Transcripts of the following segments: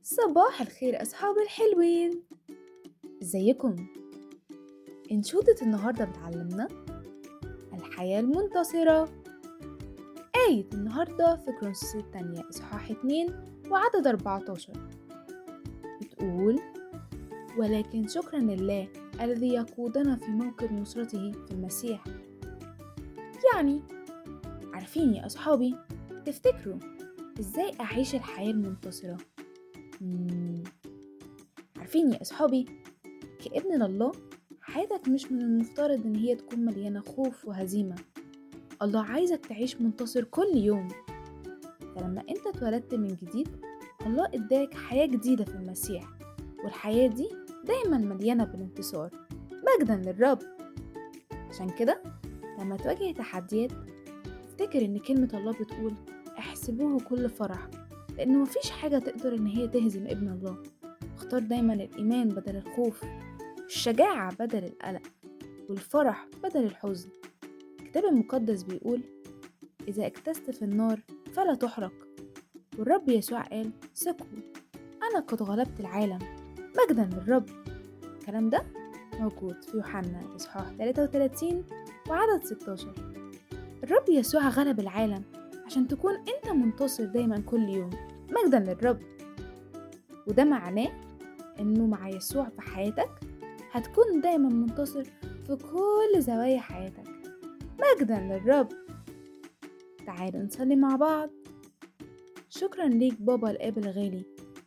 صباح الخير أصحاب الحلوين ازيكم انشودة النهاردة بتعلمنا الحياة المنتصرة آية النهاردة في كرونسوس التانية إصحاح اتنين وعدد 14 بتقول ولكن شكرا لله الذي يقودنا في موكب نصرته في المسيح يعني عارفين يا أصحابي تفتكروا إزاي أعيش الحياة المنتصرة مم. عارفين يا أصحابي كابن لله حياتك مش من المفترض إن هي تكون مليانة خوف وهزيمة الله عايزك تعيش منتصر كل يوم فلما انت اتولدت من جديد الله اداك حياة جديدة في المسيح والحياة دي دايما مليانة بالانتصار مجدا للرب عشان كده لما تواجه تحديات افتكر ان كلمة الله بتقول احسبوه كل فرح لأنه مفيش حاجة تقدر إن هي تهزم ابن الله اختار دايما الإيمان بدل الخوف الشجاعة بدل القلق والفرح بدل الحزن الكتاب المقدس بيقول إذا اكتست في النار فلا تحرق والرب يسوع قال ثقوا أنا قد غلبت العالم مجدا للرب الكلام ده موجود في يوحنا إصحاح 33 وعدد 16 الرب يسوع غلب العالم عشان تكون انت منتصر دايما كل يوم مجدا للرب وده معناه انه مع يسوع في حياتك هتكون دايما منتصر في كل زوايا حياتك مجدا للرب تعالوا نصلي مع بعض شكرا ليك بابا الاب الغالي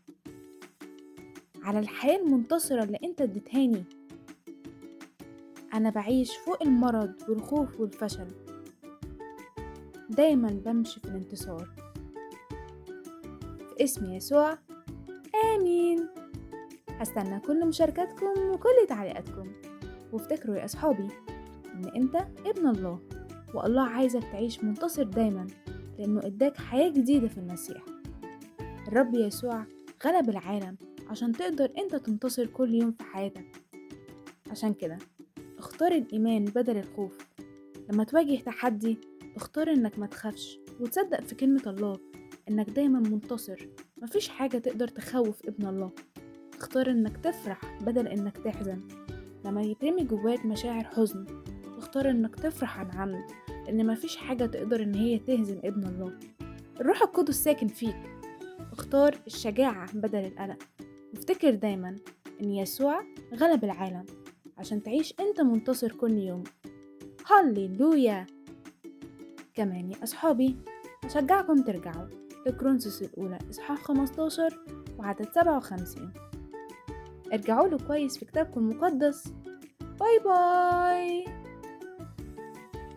على الحياة المنتصرة اللي انت اديتهاني انا بعيش فوق المرض والخوف والفشل دايما بمشي في الانتصار في اسم يسوع آمين هستنى كل مشاركاتكم وكل تعليقاتكم وافتكروا يا أصحابي إن أنت ابن الله والله عايزك تعيش منتصر دايما لأنه إداك حياة جديدة في المسيح الرب يسوع غلب العالم عشان تقدر أنت تنتصر كل يوم في حياتك عشان كده اختار الإيمان بدل الخوف لما تواجه تحدي اختار انك ما تخافش وتصدق في كلمة الله انك دايما منتصر مفيش حاجة تقدر تخوف ابن الله اختار انك تفرح بدل انك تحزن لما يترمي جواك مشاعر حزن اختار انك تفرح عن عمد لان مفيش حاجة تقدر ان هي تهزم ابن الله الروح القدس ساكن فيك اختار الشجاعة بدل القلق وافتكر دايما ان يسوع غلب العالم عشان تعيش انت منتصر كل يوم هللويا كمان يا أصحابي أشجعكم ترجعوا لكرونسوس الأولى إصحاح 15 وعدد 57 ارجعوا له كويس في كتابكم المقدس باي باي